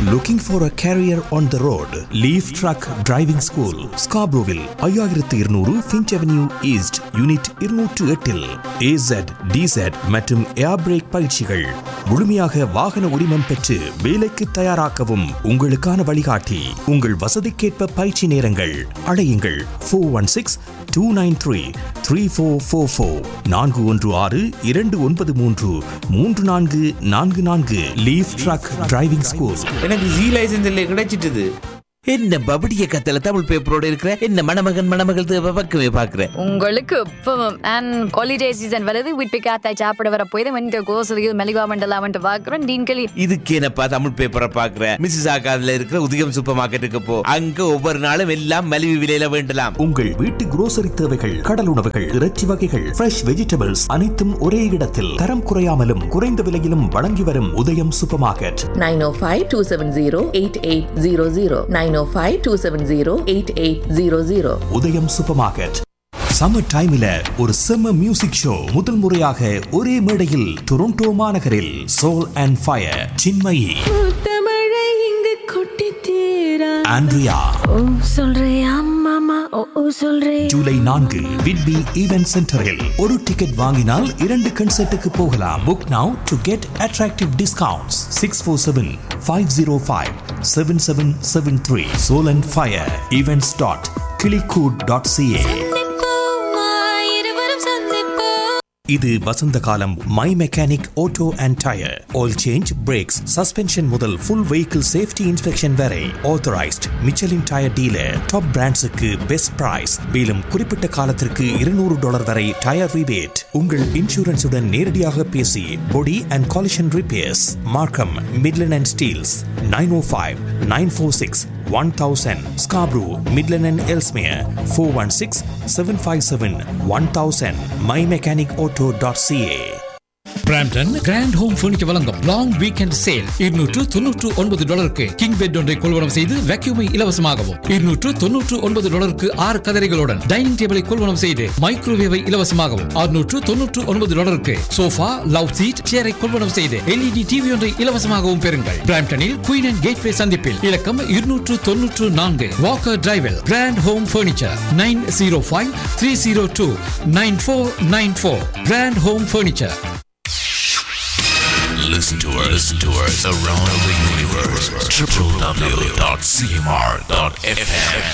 Looking for a career on the road? Leaf Truck Driving School, Scarboroughville, ஐயாயிரத்து இருநூறு Finch avenue east unit இருநூற்று எட்டில் ஏசட் டிசட் மற்றும் ஏர் break பயிற்சிகள் முழுமையாக வாகன உரிமம் பெற்று வேலைக்கு தயாராக்கவும் உங்களுக்கான வழிகாட்டி உங்கள் வசதிக்கேற்ப பயிற்சி நேரங்கள் அழையுங்கள் four one six two nine three three four four four நான்கு ஒன்று ஆறு இரண்டு ஒன்பது மூன்று மூன்று நான்கு நான்கு நான்கு லீஃப் ட்ரக் டிரைவிங் ஸ்கூல் எனக்கு ஜி லைசன்ஸ் இல்லை கிடைச்சிட்டுது என்ன பபடிய கத்தல தமிழ் பேப்பரோட இருக்கிற என்ன மணமகன் மணமகள் தேவை பக்கமே பாக்குற உங்களுக்கு இப்பவும் அண்ட் ஹாலிடே சீசன் வருது வீட்டு காத்தாய் சாப்பிட வர போய் தான் இந்த கோசலியில் மெலிவா மண்டலாமன்ட்டு பார்க்குறோம் டீன் களி இதுக்கு என்னப்பா தமிழ் பேப்பரை பாக்குற மிஸ்ஸஸ் ஆகாதுல இருக்கிற உதயம் சூப்பர் மார்க்கெட்டுக்கு போ அங்க ஒவ்வொரு நாளும் எல்லாம் மலிவு விலையில வேண்டலாம் உங்கள் வீட்டு grocery தேவைகள் கடல் உணவுகள் இறைச்சி வகைகள் ஃப்ரெஷ் வெஜிடபிள்ஸ் அனைத்தும் ஒரே இடத்தில் தரம் குறையாமலும் குறைந்த விலையிலும் வழங்கி வரும் உதயம் சூப்பர் மார்க்கெட் 905-270-8800 905-270-8800 உதயம் சூப்பர் மார்க்கெட் சம்மர் டைம்ல ஒரு செம்ம மியூசிக் ஷோ முதல் முறையாக ஒரே மேடையில் டொரண்டோ மாநகரில் சோல் அண்ட் ஃபயர் சின்மயி தமிழை இங்கு கொட்டி தீரா ஆண்ட்ரியா ஓ சொல்றியா மாமா ஓ ஓ சொல்றே ஜூலை நான்கு விட்பி ஈவென்ட் சென்டரில் ஒரு டிக்கெட் வாங்கினால் இரண்டு கன்சர்ட்டுக்கு போகலாம் book now to get attractive discounts six four seven five zero five seven seven seven three soul and fire events dot கிளிகூட் டாட் சிஏ இருவரும் சந்திப்போம் இது வசந்த காலம் my mechanic auto and tyre oil change brakes suspension முதல் full vehicle safety inspection வரை authorised Michelin tyre dealer top பிராண்ட்ஸுக்கு best price மேலும் குறிப்பிட்ட காலத்திற்கு இருநூறு டாலர் வரை டயர் ரிபேட் உங்கள் இன்சூரன்ஸுடன் நேரடியாக பேசி body and collision repairs Markham Midland and Steeles nine O five nine four six one thousand Scarborough Midland and Ellesmere four one six seven five seven one thousand my mechanic auto dot CA Brampton grand home furniture வழங்கும் long weekend sale இருநூற்று தொன்னூற்று ஒன்பது டாலருக்கு king bed ஒன்றை கொள்வனம் செய்து வேக்யூமை இலவசமாகவும் இருநூற்று தொன்னூற்று ஒன்பது டாலருக்கு ஆறு கதரைகளுடன் டைனிங் டேபிளை கொள்வனம் செய்து மைக்ரோவேவை இலவசமாகவும் அறுநூற்று தொன்னூற்று ஒன்பது டாலருக்கு சோஃபா லவ் சீட் சேரை கொள்வனம் செய்து எல்இடி டிவி ஒன்றை இலவசமாகவும் பெறுங்கள் பிராம்டனில் குயின் அண்ட் கேட்வே சந்திப்பில் இலக்கம் இருநூற்று தொன்னூற்று நான்கு வாக்கர் டிரைவில் grand home furniture nine zero five three zero two nine four nine four grand home furniture Listen to us, listen to us around the universe. www.cmr.fm.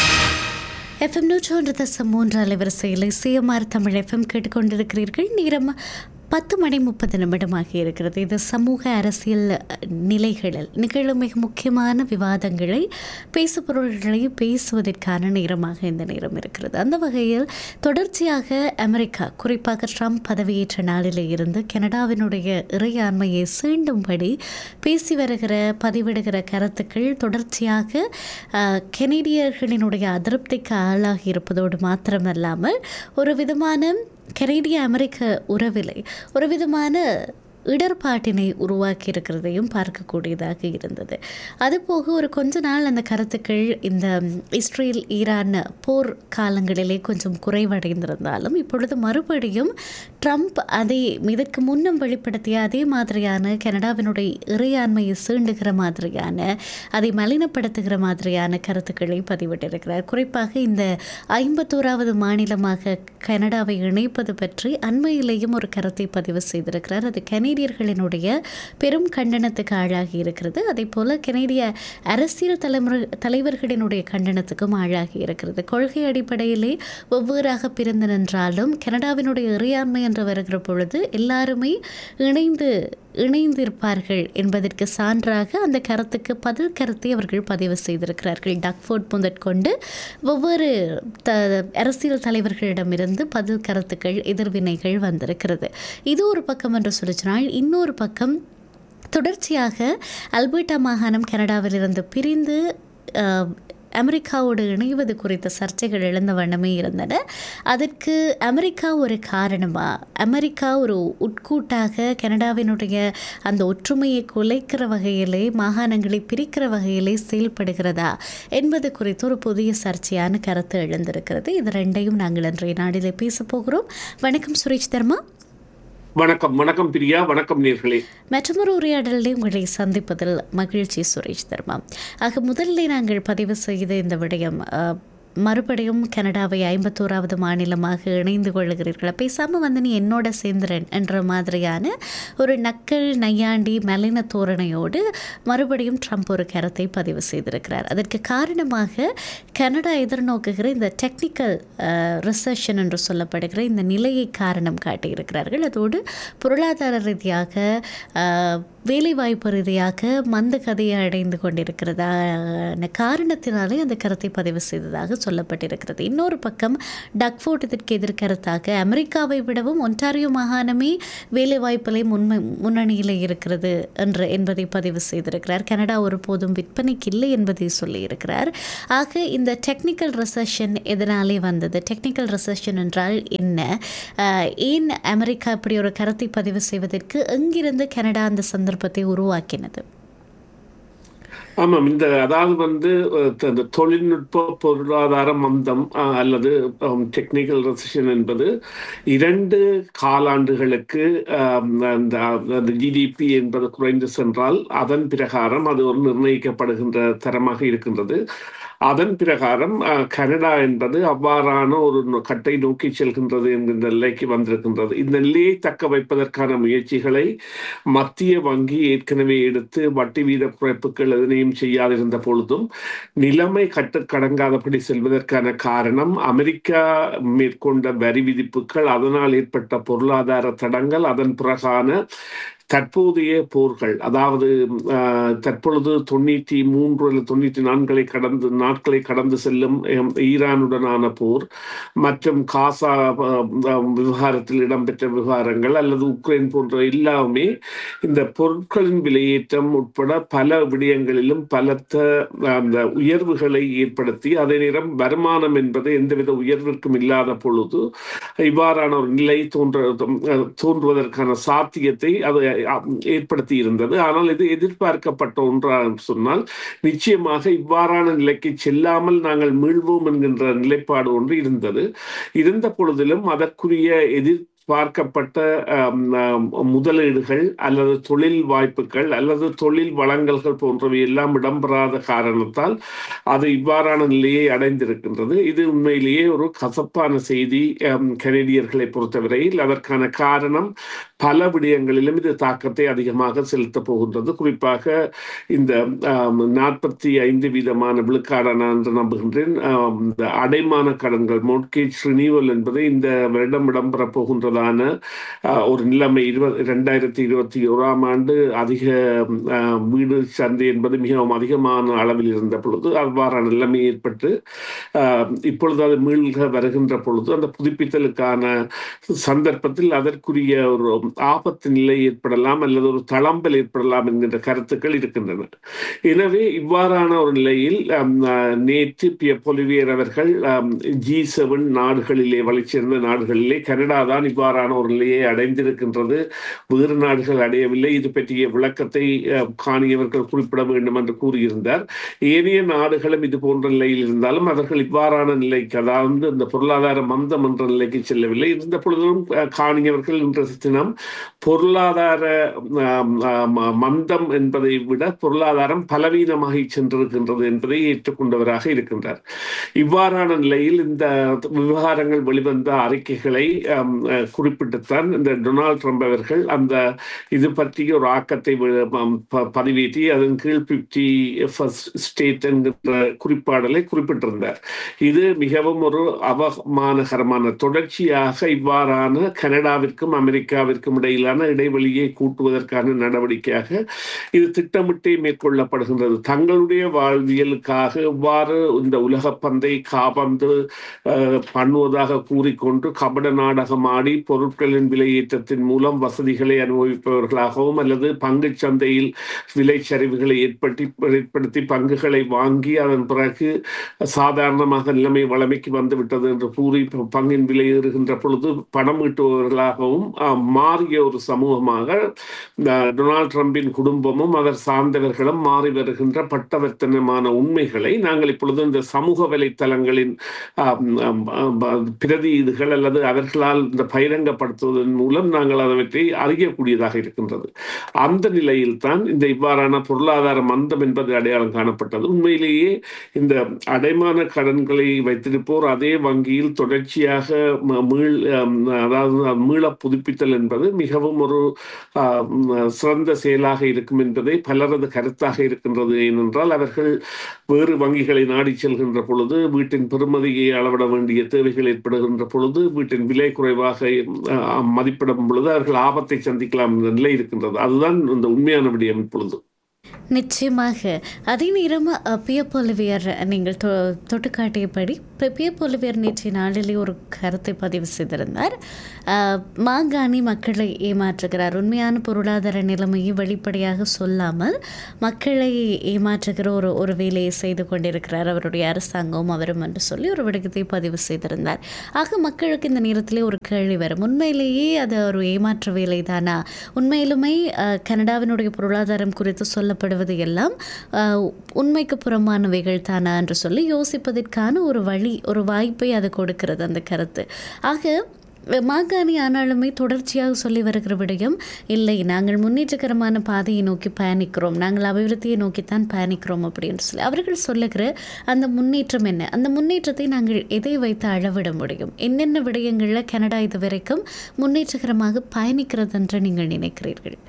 FM நூற்றி ஒன்று தசம் மூன்று அலைவரிசையில் சிஎம்ஆர் தமிழ் எஃப்எம் கேட்டுக்கொண்டிருக்கிறீர்கள் நேரம் பத்து மணி முப்பது நிமிடமாக இருக்கிறது இது சமூக அரசியல் நிலைகளில் நிகழும் மிக முக்கியமான விவாதங்களை பேசுபொருள்களை பேசுவதற்கான நேரமாக இந்த நேரம் இருக்கிறது அந்த வகையில் தொடர்ச்சியாக அமெரிக்கா குறிப்பாக ட்ரம்ப் பதவியேற்ற நாளிலே இருந்து கனடாவினுடைய இறையாண்மையை சீண்டும்படி பேசி வருகிற பதிவிடுகிற கருத்துக்கள் தொடர்ச்சியாக அஹ், கெனடியர்களினுடைய அதிருப்திக்கு ஆளாகி இருப்பதோடு மாத்திரமல்லாமல் ஒரு விதமான கனேடிய அமெரிக்க உறவிலே ஒரு விதமான இடர்பாட்டினை உருவாக்கி இருக்கிறதையும் பார்க்கக்கூடியதாக இருந்தது அதுபோக ஒரு கொஞ்ச நாள் அந்த கருத்துக்கள் இந்த இஸ்ரேல் ஈரான் போர் காலங்களிலே கொஞ்சம் குறைவடைந்திருந்தாலும் இப்பொழுது மறுபடியும் ட்ரம்ப் அதை இதற்கு முன்னம் வெளிப்படுத்திய அதே மாதிரியான கனடாவினுடைய இறையாண்மையை சீண்டுகிற மாதிரியான அதை மலினப்படுத்துகிற மாதிரியான கருத்துக்களை பதிவிட்டிருக்கிறார் குறிப்பாக இந்த ஐம்பத்தோராவது மாநிலமாக கனடாவை இணைப்பது பற்றி அண்மையிலேயும் ஒரு கருத்தை பதிவு செய்திருக்கிறார் அது கனேடியர்களினுடைய பெரும் கண்டனத்துக்கு ஆளாகி இருக்கிறது அதே போல கனேடிய அரசியல் தலைமுறை தலைவர்களினுடைய கண்டனத்துக்கும் ஆளாகி இருக்கிறது கொள்கை அடிப்படையிலே வெவ்வேறாக பிரிந்து நின்றாலும் கனடாவினுடைய இறையாண்மை என்று வருகிற பொழுது எல்லாருமே இணைந்து இணைந்திருப்பார்கள் என்பதற்கு சான்றாக அந்த கருத்துக்கு பதில் கருத்தை அவர்கள் பதிவு செய்திருக்கிறார்கள் டக்ஃபோர்ட் முதற்கொண்டு ஒவ்வொரு த அரசியல் தலைவர்களிடமிருந்து பதில் கருத்துக்கள் எதிர்வினைகள் வந்திருக்கிறது இது ஒரு பக்கம் என்று சொல்லிச்சினால் இன்னொரு பக்கம் தொடர்ச்சியாக அல்பர்டா மாகாணம் கனடாவிலிருந்து பிரிந்து அஹ், அமெரிக்காவோடு இணைவது குறித்த சர்ச்சைகள் எழுந்த வண்ணமே இருந்தன அதற்கு அமெரிக்கா ஒரு காரணமா அமெரிக்கா ஒரு உட்கூட்டாக கனடாவினுடைய அந்த ஒற்றுமையை குலைக்கிற வகையிலே மாகாணங்களை பிரிக்கிற வகையிலே செயல்படுகிறதா என்பது குறித்து ஒரு புதிய சர்ச்சையான கருத்து எழுந்திருக்கிறது இது ரெண்டையும் நாங்கள் இன்றைய நாளிலே பேச போகிறோம் வணக்கம் சுரேஷ் தர்மா வணக்கம் வணக்கம் பிரியா வணக்கம் நேர்களே மற்றொரு உரையாடலில் உங்களை சந்திப்பதில் மகிழ்ச்சி சுரேஷ் தர்மா ஆக முதலில் நாங்கள் பதிவு செய்த இந்த விடயம் அஹ், மறுபடியும் கனடாவை ஐம்பத்தோராவது மாநிலமாக இணைந்து கொள்கிறீர்கள் பேசாமல் வந்து நீ என்னோட சேர்ந்துறன் என்ற மாதிரியான ஒரு நக்கல் நையாண்டி மலின தோரணையோடு மறுபடியும் ட்ரம்ப் ஒரு கருத்தை பதிவு செய்திருக்கிறார் அதற்கு காரணமாக கனடா எதிர்நோக்குகிற இந்த டெக்னிக்கல் ரிசர்ஷன் என்று சொல்லப்படுகிற இந்த நிலையை காரணம் காட்டியிருக்கிறார்கள் அதோடு பொருளாதார ரீதியாக அஹ், வேலைவாய்ப்பு ரீதியாக மந்த கதையை அடைந்து கொண்டிருக்கிறதான காரணத்தினாலே அந்த கருத்தை பதிவு செய்ததாக சொல்லப்பட்டிருக்கிறது இன்னொரு பக்கம் டக்ஃபோர்ட் இதற்கு எதிர்கருத்தாக அமெரிக்காவை விடவும் ஒன்டாரியோ மாகாணமே வேலைவாய்ப்பிலே முன்மை முன்னணியில் இருக்கிறது என்று என்பதை பதிவு செய்திருக்கிறார் கனடா ஒருபோதும் விற்பனைக்கு இல்லை என்பதை சொல்லியிருக்கிறார் ஆக இந்த டெக்னிக்கல் ரிசர்ஷன் எதனாலே வந்தது டெக்னிக்கல் ரிசர்ஷன் என்றால் என்ன அஹ், ஏன் அமெரிக்கா இப்படி ஒரு கருத்தை பதிவு செய்வதற்கு எங்கிருந்து கனடா அந்த சந்தர்ப்பத்தை உருவாக்கினது ஆமாம் இந்த அதாவது வந்து அஹ், த- இந்த தொழில்நுட்ப பொருளாதார மந்தம் அஹ், அல்லது டெக்னிக்கல் ரெசிஷன் என்பது இரண்டு காலாண்டுகளுக்கு அஹ், அந்த அந்த ஜிடிபி என்பது குறைந்து சென்றால் அதன் பிரகாரம் அது ஒரு நிர்ணயிக்கப்படுகின்ற தரமாக இருக்கின்றது அதன் பிரகாரம் அஹ், கனடா என்பது அவ்வாறான ஒரு நோ- கட்டை நோக்கி செல்கின்றது என்கின்ற நிலைக்கு வந்திருக்கின்றது இந்த நிலையை தக்க வைப்பதற்கான முயற்சிகளை மத்திய வங்கி ஏற்கனவே எடுத்து வட்டி வீத குறைப்புகள் எதனையும் செய்யாதிருந்த பொழுதும் நிலைமை கட்டுக்கடங்காதபடி செல்வதற்கான காரணம் அமெரிக்கா மேற்கொண்ட வரி விதிப்புகள் அதனால் ஏற்பட்ட பொருளாதார தடங்கள் அதன் பிறகான தற்போதைய போர்கள் அதாவது அஹ், தற்பொழுது தொண்ணூற்றி மூன்று அல்லது தொண்ணூற்றி நான்களை கடந்து நாட்களை கடந்து செல்லும் அஹ், ஈரானுடனான போர் மற்றும் காசா அஹ், அஹ், விவகாரத்தில் இடம்பெற்ற விவகாரங்கள் அல்லது உக்ரைன் போன்ற எல்லாமே இந்த பொருட்களின் விலையேற்றம் உட்பட பல விடயங்களிலும் பலத்த அந்த உயர்வுகளை ஏற்படுத்தி அதே நேரம் வருமானம் என்பது எந்தவித உயர்விற்கும் இல்லாத பொழுது இவ்வாறான ஒரு நிலை தோன்ற தோன்றுவதற்கான சாத்தியத்தை அது அஹ், ஏற்படுத்தி இருந்தது ஆனால் இது எதிர்பார்க்கப்பட்ட ஒன்றாக சொன்னால் நிச்சயமாக இவ்வாறான நிலைக்கு செல்லாமல் நாங்கள் மீள்வோம் என்கின்ற நிலைப்பாடு ஒன்று இருந்தது இருந்த பொழுதிலும் அதற்குரிய எதிர் பார்க்கப்பட்ட ஆம், ஆம், முதலீடுகள் அல்லது தொழில் வாய்ப்புகள் அல்லது தொழில் வழங்கல்கள் போன்றவை எல்லாம் இடம்பெறாத காரணத்தால் அது இவ்வாறான நிலையை அடைந்திருக்கின்றது இது உண்மையிலேயே ஒரு கசப்பான செய்தி ஆம், கனேடியர்களை பொறுத்தவரையில் அதற்கான காரணம் பல விடயங்களிலும் இது தாக்கத்தை அதிகமாக செலுத்தப் போகின்றது குறிப்பாக இந்த நாற்பத்தி ஐந்து வீதமான விழுக்காடான என்று நம்புகின்றேன் ஆம், இந்த அடைமான கடன்கள் மோட்கேஜ் ரினியூவல் என்பது இந்த வருடம் இடம்பெறப் போகின்றதான ஆஹ், ஒரு நிலைமை இருபது ரெண்டாயிரத்தி இருபத்தி ஓராம் ஆண்டு அதிக ஆஹ், வீடு சந்தை என்பது மிகவும் அதிகமான அளவில் இருந்த பொழுது அவ்வாறான நிலைமை ஏற்பட்டு ஆஹ், இப்பொழுது அது மீள்க வருகின்ற பொழுது அந்த புதுப்பித்தலுக்கான சந்தர்ப்பத்தில் அதற்குரிய ஒரு ஆபத்து நிலை ஏற்படலாம் அல்லது ஒரு தளம்பல் ஏற்படலாம் என்கின்ற கருத்துக்கள் இருக்கின்றன எனவே இவ்வாறான ஒரு நிலையில் ஆம், ஆஹ், நேற்று பிய பொலிவியர் அவர்கள் ஜி செவன் நாடுகளிலே வளர்ச்சியடைந்த நாடுகளிலே கனடா தான் இவ்வாறான ஒரு நிலையை அடைந்திருக்கின்றது வேறு நாடுகள் அடையவில்லை இது பற்றிய விளக்கத்தை ஆஹ், காணியவர்கள் குறிப்பிட வேண்டும் என்று கூறியிருந்தார் ஏனைய நாடுகளும் இது போன்ற நிலையில் இருந்தாலும் அவர்கள் இவ்வாறான நிலைக்கு அதாவது இந்த பொருளாதார மந்தம் என்ற நிலைக்கு செல்லவில்லை இருந்த பொழுதிலும் அஹ், காணியவர்கள் இன்ற தினம் பொருளாதார ஆம், ஆம், மந்தம் என்பதை விட பொருளாதாரம் பலவீனமாகி சென்றிருக்கின்றது என்பதை ஏற்றுக்கொண்டவராக இருக்கின்றார் இவ்வாறான நிலையில் இந்த விவகாரங்கள் வெளிவந்த அறிக்கைகளை ஆம், அஹ், குறிப்பிட்டுத்தான் இந்த டொனால்ட் ட்ரம்ப் அவர்கள் அந்த இது பற்றிய ஒரு ஆக்கத்தை வி- ஆம், ப- பதிவேற்றி அதன் கீழ் பிப்டி ஃபர்ஸ்ட் ஸ்டேட் என்கின்ற குறிப்பாடலை குறிப்பிட்டிருந்தார் இது மிகவும் ஒரு அவமானகரமான தொடர்ச்சியாக இவ்வாறான கனடாவிற்கும் அமெரிக்காவிற்கும் இடையிலான இடைவெளியை கூட்டுவதற்கான நடவடிக்கையாக இது திட்டமிட்டே மேற்கொள்ளப்படுகின்றது தங்களுடைய வாழ்வியலுக்காக இவ்வாறு இந்த உலகப்பந்தை காபந்து அஹ், பண்ணுவதாக கூறிக்கொண்டு கபட நாடகம் ஆடி பொருட்களின் விலையேற்றத்தின் மூலம் வசதிகளை அனுபவிப்பவர்களாகவும் அல்லது பங்குச் சந்தையில் விலை சரிவுகளை ஏற்படுத்தி ஏற்படுத்தி பங்குகளை வாங்கி அதன் பிறகு சாதாரணமாக நிலைமை வளமைக்கு வந்துவிட்டது என்று கூறி ப- பங்கின் விலை ஏறுகின்ற பொழுது பணம் ஈட்டுபவர்களாகவும் ஆஹ், மாறிய ஒரு சமூகமாக ஆஹ், டொனால்ட் ட்ரம்பின் குடும்பமும் அவர் சார்ந்தவர்களும் மாறி வருகின்ற பட்டவர்த்தனமான உண்மைகளை நாங்கள் இப்பொழுது இந்த சமூக வலைத்தளங்களின் ஆம், ஆம், ஆம், பிரதியீடுகள் அல்லது அவர்களால் இந்த பயிர் பகிரங்கப்படுத்துவதன் மூலம் நாங்கள் அவற்றை அறியக்கூடியதாக இருக்கின்றது அந்த நிலையில் தான் இந்த இவ்வாறான பொருளாதார மந்தம் என்பது அடையாளம் காணப்பட்டது உண்மையிலேயே இந்த அடைமான கடன்களை வைத்திருப்போர் அதே வங்கியில் தொடர்ச்சியாக ம- மீள் அம், அதாவது மீள புதுப்பித்தல் என்பது மிகவும் ஒரு ஆம், சிறந்த செயலாக இருக்கும் என்பதை பலரது கருத்தாக இருக்கின்றது ஏனென்றால் அவர்கள் வேறு வங்கிகளை நாடி செல்கின்ற பொழுது வீட்டின் பெறுமதியை அளவிட வேண்டிய தேவைகள் ஏற்படுகின்ற பொழுது வீட்டின் விலை குறைவாக அஹ், மதிப்பிடும் பொழுது அவர்கள் ஆபத்தை சந்திக்கலாம் என்ற நிலை இருக்கின்றது அதுதான் இந்த உண்மையான விடயம் இப்பொழுது நிச்சயமாக அதே நேரம் அஹ், பியப் ஒலிவியர் நீங்கள் தொ தொட்டு காட்டியபடி பி- பியப் ஒலிவியர் நேற்றைய நாளிலே ஒரு கருத்தை பதிவு செய்திருந்தார் அஹ், மாங்காணி மக்களை ஏமாற்றுகிறார் உண்மையான பொருளாதார நிலைமையை வெளிப்படையாக சொல்லாமல் மக்களை ஏமாற்றுகிற ஒரு ஒரு வேலையை செய்து கொண்டிருக்கிறார் அவருடைய அரசாங்கம் அவரும் என்று சொல்லி ஒரு விடயத்தை பதிவு செய்திருந்தார் ஆக மக்களுக்கு இந்த நேரத்திலே ஒரு கேள்வி வரும் உண்மையிலேயே அது ஒரு ஏமாற்று வேலை தானா உண்மையிலுமே அஹ், கனடாவினுடைய பொருளாதாரம் குறித்து சொல்லப்படுவது எல்லாம் அஹ், உண்மைக்கு புறமானவைகள் தானா என்று சொல்லி யோசிப்பதற்கான ஒரு வழி ஒரு வாய்ப்பை அது கொடுக்கிறது அந்த கருத்து ஆக மாகாணி ஆனாலுமே தொடர்ச்சியாக சொல்லி வருகிற விடயம் இல்லை நாங்கள் முன்னேற்றகரமான பாதையை நோக்கி பயணிக்கிறோம் நாங்கள் அபிவிருத்தியை நோக்கித்தான் பயணிக்கிறோம் அப்படின்னு சொல்லி அவர்கள் சொல்லுகிற அந்த முன்னேற்றம் என்ன அந்த முன்னேற்றத்தை நாங்கள் எதை வைத்து அளவிட முடியும் என்னென்ன விடயங்களில் கனடா இது வரைக்கும் முன்னேற்றகரமாக பயணிக்கிறது என்று நீங்கள் நினைக்கிறீர்கள்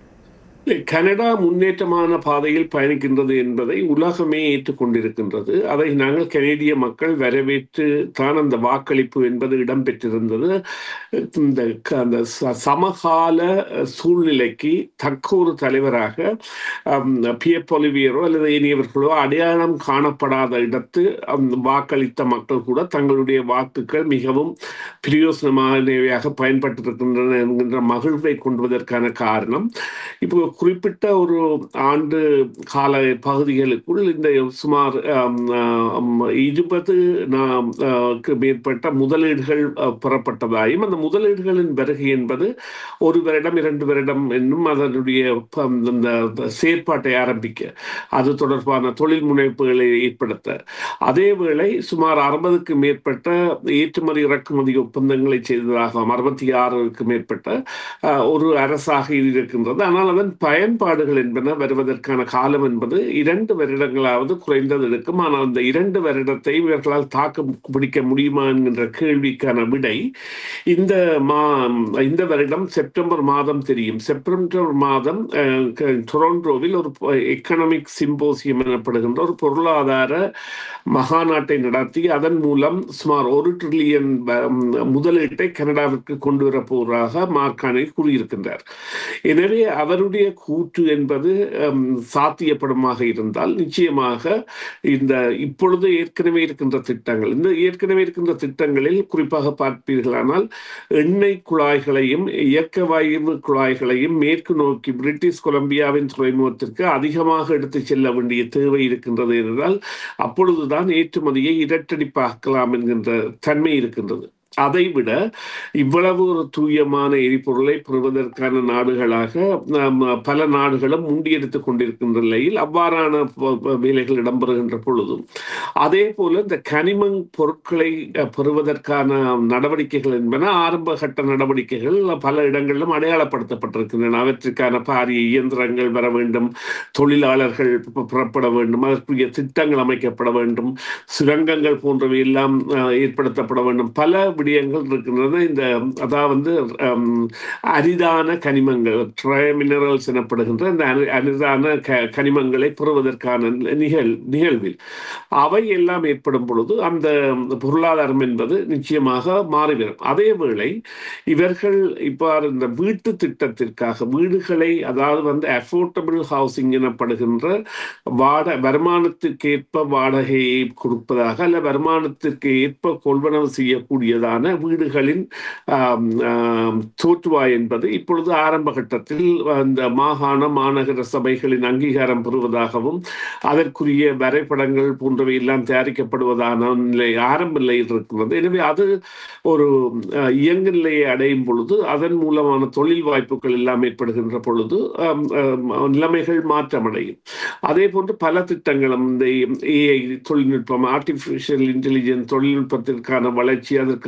கனடா முன்னேற்றமான பாதையில் பயணிக்கின்றது என்பதை உலகமே ஏற்றுக்கொண்டிருக்கின்றது அதை நாங்கள் கனேடிய மக்கள் வரவேற்று தான் அந்த வாக்களிப்பு என்பது இடம்பெற்றிருந்தது இந்த க- அந்த ச- சமகால சூழ்நிலைக்கு தக்க ஒரு தலைவராக அம், பியப் ஒலிவியரோ அல்லது இனியவர்களோ அடையாளம் காணப்படாத இடத்து அந்த வாக்களித்த மக்கள் கூட தங்களுடைய வாக்குகள் மிகவும் பிரயோசனமானவையாக பயன்பட்டிருக்கின்றன என்கின்ற மகிழ்வை கொண்டுவதற்கான காரணம் இப்போ குறிப்பிட்ட ஒரு ஆண்டு கால பகுதிகளுக்குள் இந்த சுமார் ஆம், ஆம், இருபது நாம், ஆ, க்கு மேற்பட்ட முதலீடுகள் அ, பெறப்பட்டதாயும் அந்த முதலீடுகளின் வருகை என்பது ஒரு வருடம் இரண்டு வருடம் என்னும் அதனுடைய ப- இந்த செயற்பாட்டை ஆரம்பிக்க அது தொடர்பான தொழில் முனைப்புகளை ஏற்படுத்த அதேவேளை சுமார் அறுபதுக்கு மேற்பட்ட ஏற்றுமதி இறக்குமதி ஒப்பந்தங்களை செய்ததாகவும் அறுபத்தி ஆறுக்கு மேற்பட்ட அஹ், ஒரு அரசாக இது இருக்கின்றது ஆனால் அதன் பயன்பாடுகள் என்பன வருவதற்கான காலம் என்பது இரண்டு வருடங்களாவது குறைந்தது இருக்கும் ஆனால் அந்த இரண்டு வருடத்தை இவர்களால் தாக்கு பிடிக்க முடியுமா என்கின்ற கேள்விக்கான விடை இந்த மா இந்த வருடம் செப்டம்பர் மாதம் தெரியும் செப்டம்பர் மாதம் அஹ், க- டொரண்டோவில் ஒரு எக்கனாமிக் சிம்போசியம் எனப்படுகின்ற ஒரு பொருளாதார மகாநாட்டை நடத்தி அதன் மூலம் சுமார் ஒரு ட்ரில்லியன் முதலீட்டை கனடாவிற்கு கொண்டு வரப்போவதாக மார்கானி கூறியிருக்கின்றார் எனவே அவருடைய கூற்று என்பது ஹம், சாத்தியப்படுமாக இருந்தால் நிச்சயமாக இந்த இப்பொழுது ஏற்கனவே இருக்கின்ற திட்டங்கள் இந்த ஏற்கனவே இருக்கின்ற திட்டங்களில் குறிப்பாக பார்ப்பீர்களானால் எண்ணெய் குழாய்களையும் இயற்கை வாயு குழாய்களையும் மேற்கு நோக்கி பிரிட்டிஷ் கொலம்பியாவின் துறைமுகத்திற்கு அதிகமாக எடுத்துச் செல்ல வேண்டிய தேவை இருக்கின்றது என்றால் அப்பொழுதுதான் ஏற்றுமதியை இரட்டடிப்பாக்கலாம் என்கின்ற தன்மை இருக்கின்றது அதைவிட இவ்வளவு ஒரு தூயமான எரிபொருளை பெறுவதற்கான நாடுகளாக நாம் பல நாடுகளும் முண்டியெடுத்துக் கொண்டிருக்கின்ற நிலையில் அவ்வாறான ப- ப- வேலைகள் இடம்பெறுகின்ற பொழுதும் அதே போல இந்த கனிமங் பொருட்களை அஹ், பெறுவதற்கான நடவடிக்கைகள் என்பன ஆரம்ப கட்ட நடவடிக்கைகள் பல இடங்களிலும் அடையாளப்படுத்தப்பட்டிருக்கின்றன அவற்றுக்கான பாரிய இயந்திரங்கள் வர வேண்டும் தொழிலாளர்கள் பு- புறப்பட வேண்டும் அதற்குரிய திட்டங்கள் அமைக்கப்பட வேண்டும் சுரங்கங்கள் போன்றவை எல்லாம் அஹ், ஏற்படுத்தப்பட வேண்டும் பல விடயங்கள் இருக்கின்றன இந்த அதாவது ஹம், அரிதான கனிமங்கள் ட்ரை மினரல்ஸ் எனப்படுகின்ற இந்த அரி- அரிதான க கனிமங்களை பெறுவதற்கான நிகழ் நிகழ்வில் அவை எல்லாம் ஏற்படும் பொழுது அந்த பொருளாதாரம் என்பது நிச்சயமாக மாறிவிடும் அதே வேளை இவர்கள் இவ்வாறு இந்த வீட்டு திட்டத்திற்காக வீடுகளை அதாவது வந்து அஃபோர்டபுள் ஹவுசிங் எனப்படுகின்ற வாட வருமானத்திற்கேற்ப வாடகையை கொடுப்பதாக அல்ல வருமானத்திற்கு ஏற்ப கொள்வனவு செய்யக்கூடியதான வீடுகளின் ஆம், ஆம், தோற்றுவாய் என்பது இப்பொழுது ஆரம்ப கட்டத்தில் அந்த மாகாண மாநகர சபைகளின் அங்கீகாரம் பெறுவதாகவும் அதற்குரிய வரைபடங்கள் போன்றவை எல்லாம் தயாரிக்கப்படுவதான நிலை ஆரம்ப நிலையில் இருக்கிறது எனவே அது ஒரு அஹ், இயங்கு நிலையை அடையும் பொழுது அதன் மூலமான தொழில் வாய்ப்புகள் எல்லாம் ஏற்படுகின்ற பொழுது ஆம், ஆம், நிலைமைகள் மாற்றமடையும் அதே போன்று பல திட்டங்களும் இந்த ஏஐ தொழில்நுட்பம் ஆர்டிஃபிஷியல் இன்டெலிஜென்ஸ் தொழில்நுட்பத்திற்கான வளர்ச்சி அதற்கான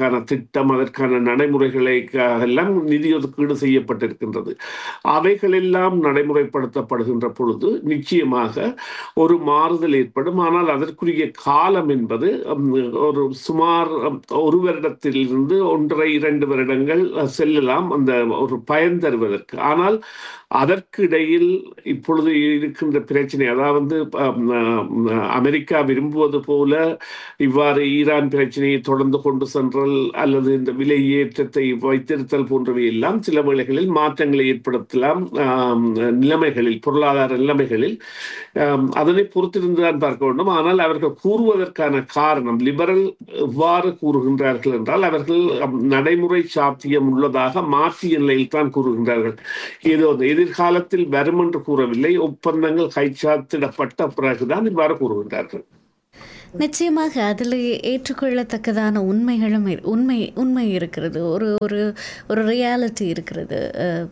அதற்கான திட்டம் அதற்கான நடைமுறைகளை எல்லாம் நிதி ஒதுக்கீடு செய்யப்பட்டிருக்கின்றது அவைகளெல்லாம் நடைமுறைப்படுத்தப்படுகின்ற பொழுது நிச்சயமாக ஒரு மாறுதல் ஏற்படும் ஆனால் அதற்குரிய காலம் என்பது உம், ஒரு சுமார் உம், ஒரு வருடத்திலிருந்து ஒன்றரை இரண்டு வருடங்கள் அஹ், செல்லலாம் அந்த ஒரு பயன் தருவதற்கு ஆனால் அதற்கு இடையில் இப்பொழுது இருக்கின்ற பிரச்சனை அதாவது உம், உம், அமெரிக்கா விரும்புவது போல இவ்வாறு ஈரான் பிரச்சனையை தொடர்ந்து கொண்டு சென்றல் அல்லது இந்த விலை ஏற்றத்தை வைத்திருத்தல் போன்றவை எல்லாம் சில வேளைகளில் மாற்றங்களை ஏற்படுத்தலாம் ஆம், நிலைமைகளில் பொருளாதார நிலைமைகளில் ஆம், அதனை பொறுத்திருந்துதான் பார்க்க வேண்டும் ஆனால் அவர்கள் கூறுவதற்கான காரணம் லிபரல் எவ்வாறு கூறுகின்றார்கள் என்றால் அவர்கள் அம், நடைமுறை சாத்தியம் உள்ளதாக மாற்றிய நிலையில் தான் கூறுகின்றார்கள் ஏதோ அந்த எதிர்காலத்தில் வரும் என்று கூறவில்லை ஒப்பந்தங்கள் கைச்சாத்திடப்பட்ட பிறகுதான் இவ்வாறு கூறுகின்றார்கள் நிச்சயமாக அதில் ஏற்றுக்கொள்ளத்தக்கதான உண்மைகளும் இரு- உண்மை உண்மை இருக்கிறது ஒரு ஒரு ஒரு ரியாலிட்டி இருக்கிறது அஹ்,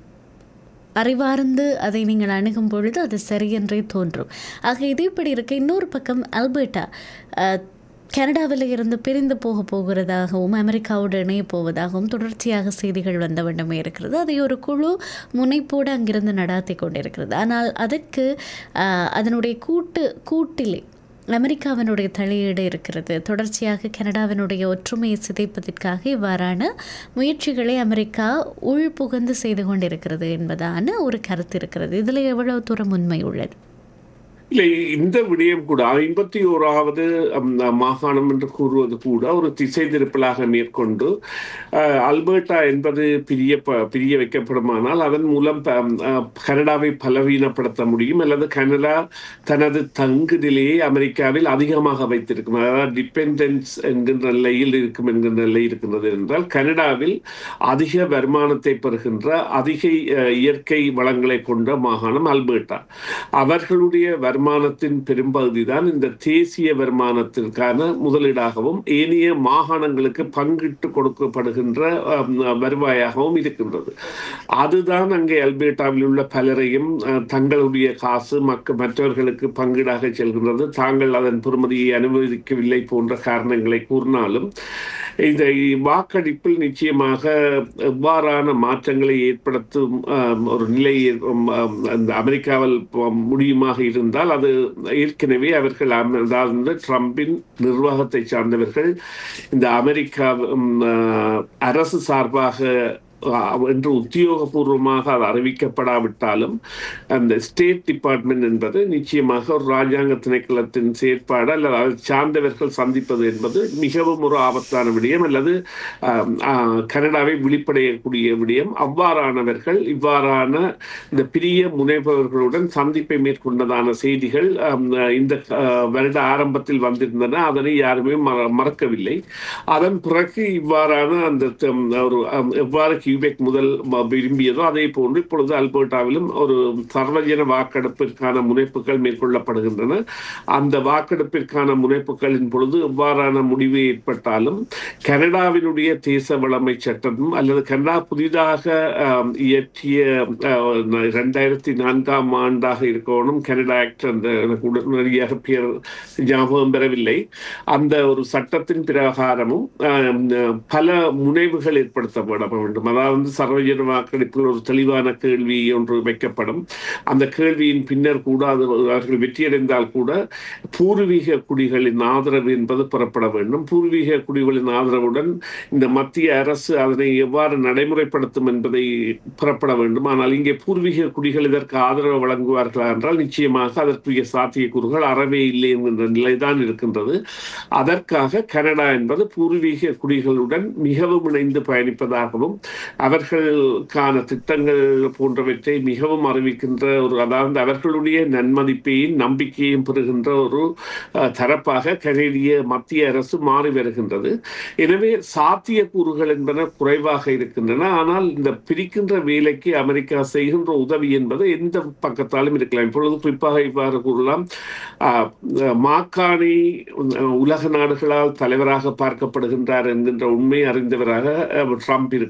அறிவார்ந்து அதை நீங்கள் அணுகும் பொழுது அது சரியென்றே தோன்றும் ஆக இது இப்படி இருக்க இன்னொரு பக்கம் அல்பர்ட்டா அஹ், கனடாவில் இருந்து பிரிந்து போக போகிறதாகவும் அமெரிக்காவோடு இணைய போவதாகவும் தொடர்ச்சியாக செய்திகள் வந்த வண்ணமே இருக்கிறது அதை ஒரு குழு முனைப்போடு அங்கிருந்து நடாத்தி கொண்டிருக்கிறது ஆனால் அதற்கு அஹ், அதனுடைய கூட்டு கூட்டிலே அமெரிக்காவினுடைய தலையீடு இருக்கிறது தொடர்ச்சியாக கனடாவினுடைய ஒற்றுமையை சிதைப்பதற்காக இவ்வாறான முயற்சிகளை அமெரிக்கா உள் புகுந்து செய்து கொண்டிருக்கிறது என்பதான ஒரு கருத்து இருக்கிறது இதில் எவ்வளவு தூரம் உண்மை உள்ளது இல்லை இந்த விடயம் கூட ஐம்பத்தி ஓராவது அம், மாகாணம் என்று கூறுவது கூட ஒரு திசை திருப்பலாக மேற்கொண்டு அஹ், அல்பர்டா என்பது பிரிய ப- பிரிய வைக்கப்படுமானால் அதன் மூலம் ப- அஹ், கனடாவை பலவீனப்படுத்த முடியும் அல்லது கனடா தனது தங்கு நிலையை அமெரிக்காவில் அதிகமாக வைத்திருக்கும் அதாவது டிபெண்டன்ஸ் என்கின்ற நிலையில் இருக்கும் என்கின்ற நிலை இருக்கின்றது என்றால் கனடாவில் அதிக வருமானத்தை பெறுகின்ற அதிக அஹ், இயற்கை வளங்களை கொண்ட மாகாணம் அல்பர்டா அவர்களுடைய வருமானத்தின் பெரும்பகுதி தான் இந்த தேசிய வருமானத்திற்கான முதலீடாகவும் ஏனைய மாகாணங்களுக்கு பங்கிட்டு கொடுக்கப்படுகின்ற அஹ், வருவாயாகவும் இருக்கின்றது அதுதான் அங்கே அல்பேட்டாவில் உள்ள பலரையும் அஹ், தங்களுடைய காசு மக்க மற்றவர்களுக்கு பங்கீடாக செல்கின்றது தாங்கள் அதன் பெறுமதியை அனுமதிக்கவில்லை போன்ற காரணங்களை கூறினாலும் இந்த வாக்கெடுப்பில் நிச்சயமாக எவ்வாறான மாற்றங்களை ஏற்படுத்தும் ஆம், ஒரு நிலை ஆம், ஆம், அந்த அமெரிக்காவில் ப- முடியுமாக இருந்தால் அது ஏற்கனவே அவர்கள் அம- அதாவது வந்து ட்ரம்பின் நிர்வாகத்தை சார்ந்தவர்கள் இந்த அமெரிக்கா ம், ஆ, அரசு சார்பாக ஆ, என்று உத்தியோகபூர்வமாக அது அறிவிக்கப்படாவிட்டாலும் அந்த ஸ்டேட் டிபார்ட்மெண்ட் என்பது நிச்சயமாக ஒரு ராஜாங்க திணைக்களத்தின் செயற்பாடு அல்லது அதை சார்ந்தவர்கள் சந்திப்பது என்பது மிகவும் ஒரு ஆபத்தான விடயம் அல்லது ஆம், ஆ, கனடாவை விழிப்படையக்கூடிய விடயம் அவ்வாறானவர்கள் இவ்வாறான இந்த பிரிய முனைபவர்களுடன் சந்திப்பை மேற்கொண்டதான செய்திகள் ஆம், இந்த ஆ, வருட ஆரம்பத்தில் வந்திருந்தன அதனை யாருமே மற- மறக்கவில்லை அதன் பிறகு இவ்வாறான அந்த தம், ஒரு ஆம், எவ்வாறு கியூபெக் முதல் ம- விரும்பியதோ அதே போன்று இப்பொழுது அல்பர்டாவிலும் ஒரு சர்வஜன வாக்கெடுப்பிற்கான முனைப்புகள் மேற்கொள்ளப்படுகின்றன அந்த வாக்கெடுப்பிற்கான முனைப்புகளின் பொழுது எவ்வாறான முடிவு ஏற்பட்டாலும் கனடாவினுடைய தேச வளமை சட்டம் அல்லது கனடா புதிதாக ஆம், இயற்றிய இரண்டாயிரத்தி நான்காம் ஆண்டாக இருக்கணும் கனடா ஆக்ட் அந்த எனக்கு உடனடியாக பேர் ஞாபகம் பெறவில்லை அந்த ஒரு சட்டத்தின் பிரகாரமும் ஆம், பல முனைவுகள் ஏற்படுத்தப்பட வேண்டும் அதாவது சர்வஜன வாக்கெடுப்பில் ஒரு தெளிவான கேள்வி ஒன்று வைக்கப்படும் அந்த கேள்வியின் பின்னர் கூட அது அவர்கள் வெற்றியடைந்தால் கூட பூர்வீக குடிகளின் ஆதரவு என்பது பெறப்பட வேண்டும் பூர்வீக குடிகளின் ஆதரவுடன் இந்த மத்திய அரசு அதனை எவ்வாறு நடைமுறைப்படுத்தும் என்பதை பெறப்பட வேண்டும் ஆனால் இங்கே பூர்வீக குடிகள் இதற்கு ஆதரவு வழங்குவார்களா என்றால் நிச்சயமாக அதற்குரிய சாத்தியக்கூறுகள் அறவே இல்லை என்கின்ற நிலைதான் இருக்கின்றது அதற்காக கனடா என்பது பூர்வீக குடிகளுடன் மிகவும் இணைந்து பயணிப்பதாகவும் அவர்களுக்கான திட்டங்கள் போன்றவற்றை மிகவும் அறிவிக்கின்ற ஒரு அதாவது அவர்களுடைய நன்மதிப்பையும் நம்பிக்கையும் பெறுகின்ற ஒரு அஹ், தரப்பாக கனேடிய மத்திய அரசு மாறி வருகின்றது எனவே சாத்தியக்கூறுகள் என்பன குறைவாக இருக்கின்றன ஆனால் இந்த பிரிக்கின்ற வேலைக்கு அமெரிக்கா செய்கின்ற உதவி என்பது எந்த பக்கத்தாலும் இருக்கலாம் இப்பொழுது குறிப்பாக இவ்வாறு கூறலாம் ஆஹ், மாக்காணி அஹ், உலக நாடுகளால் தலைவராக பார்க்கப்படுகின்றார் என்கின்ற உண்மை அறிந்தவராக அஹ், ட்ரம்ப் இருக்கின்றார்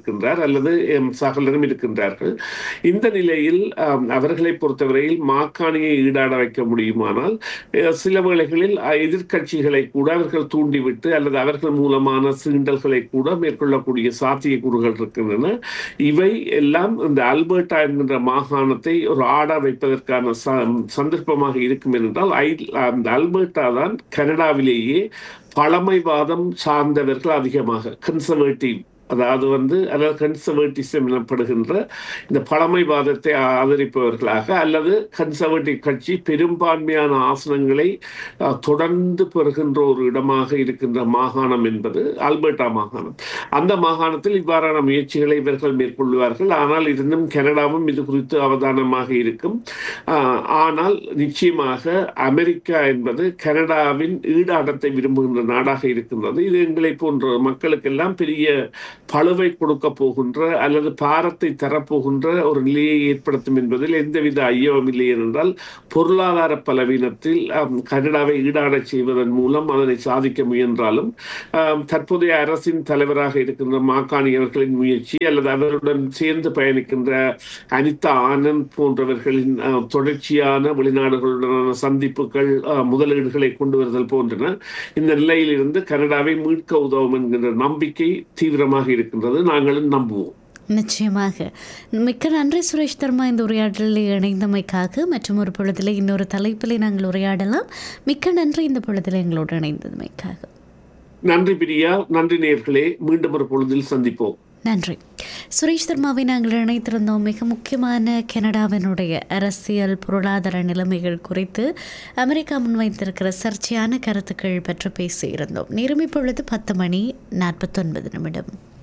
அல்லது எம், சகலரும் இருக்கின்றார்கள் இந்த நிலையில் ஆம், அவர்களை பொறுத்தவரையில் மாக்காணியை ஈடாட வைக்க முடியுமானால் அஹ், சில வேளைகளில் அஹ், எதிர்க்கட்சிகளை கூட அவர்கள் தூண்டிவிட்டு அல்லது அவர்கள் மூலமான சீண்டல்களை கூட மேற்கொள்ளக்கூடிய சாத்தியக்கூறுகள் இருக்கின்றன இவை எல்லாம் இந்த அல்பர்டா என்கின்ற மாகாணத்தை ஒரு ஆட வைப்பதற்கான ச- சந்தர்ப்பமாக இருக்கும் என்றால் ஐ- அந்த அல்பர்டா தான் கனடாவிலேயே பழமைவாதம் சார்ந்தவர்கள் அதிகமாக கன்சர்வேட்டிவ் அதாவது வந்து அதாவது கன்சர்வேட்டிசம் எனப்படுகின்ற இந்த பழமைவாதத்தை ஆதரிப்பவர்களாக அல்லது கன்சர்வேட்டிவ் கட்சி பெரும்பான்மையான ஆசனங்களை அஹ், தொடர்ந்து பெறுகின்ற ஒரு இடமாக இருக்கின்ற மாகாணம் என்பது ஆல்பர்டா மாகாணம் அந்த மாகாணத்தில் இவ்வாறான முயற்சிகளை இவர்கள் மேற்கொள்வார்கள் ஆனால் இருந்தும் கனடாவும் இது குறித்து அவதானமாக இருக்கும் ஆஹ், ஆனால் நிச்சயமாக அமெரிக்கா என்பது கனடாவின் ஈடாட்டத்தை விரும்புகின்ற நாடாக இருக்கின்றது இது எங்களை போன்ற மக்களுக்கெல்லாம் பெரிய பழுவை கொடுக்க போகின்ற அல்லது பாரத்தை தரப்போகின்ற ஒரு நிலையை ஏற்படுத்தும் என்பதில் எந்தவித ஐயமும் இல்லை என்றால் பொருளாதார பலவீனத்தில் ஆம், கனடாவை ஈடாடச் செய்வதன் மூலம் அதனை சாதிக்க முயன்றாலும் ஆம், தற்போதைய அரசின் தலைவராக இருக்கின்ற மாக்காணி அவர்களின் முயற்சி அல்லது அவருடன் சேர்ந்து பயணிக்கின்ற அனிதா ஆனந்த் போன்றவர்களின் ஆ, தொடர்ச்சியான வெளிநாடுகளுடனான சந்திப்புகள் ஆ, முதலீடுகளை கொண்டு வருதல் போன்றன இந்த நிலையிலிருந்து கனடாவை மீட்க உதவும் என்கின்ற நம்பிக்கை தீவிரமாக இருக்கின்றது நாங்களும் நம்புவோம் நிச்சயமாக மிக்க நன்றி சுரேஷ் தர்மா இந்த உரையாடலில் இணைந்தமைக்காக மற்றும் ஒரு பொழுதில் இன்னொரு தலைப்பிலே நாங்கள் உரையாடலாம் மிக்க நன்றி இந்த பொழுதில் எங்களோடு இணைந்தமைக்காக நன்றி பிரியா நன்றி நேர்களே மீண்டும் ஒரு பொழுதில் சந்திப்போம் நன்றி சுரேஷ் தர்மாவை நாங்கள் இணைத்திருந்தோம் மிக முக்கியமான கனடாவினுடைய அரசியல் பொருளாதார நிலைமைகள் குறித்து அமெரிக்கா முன்வைத்திருக்கிற சர்ச்சையான கருத்துக்கள் பற்றி பேசியிருந்தோம் நேரம் இப்பொழுது பத்து மணி நாற்பத்தொன்பது நிமிடம்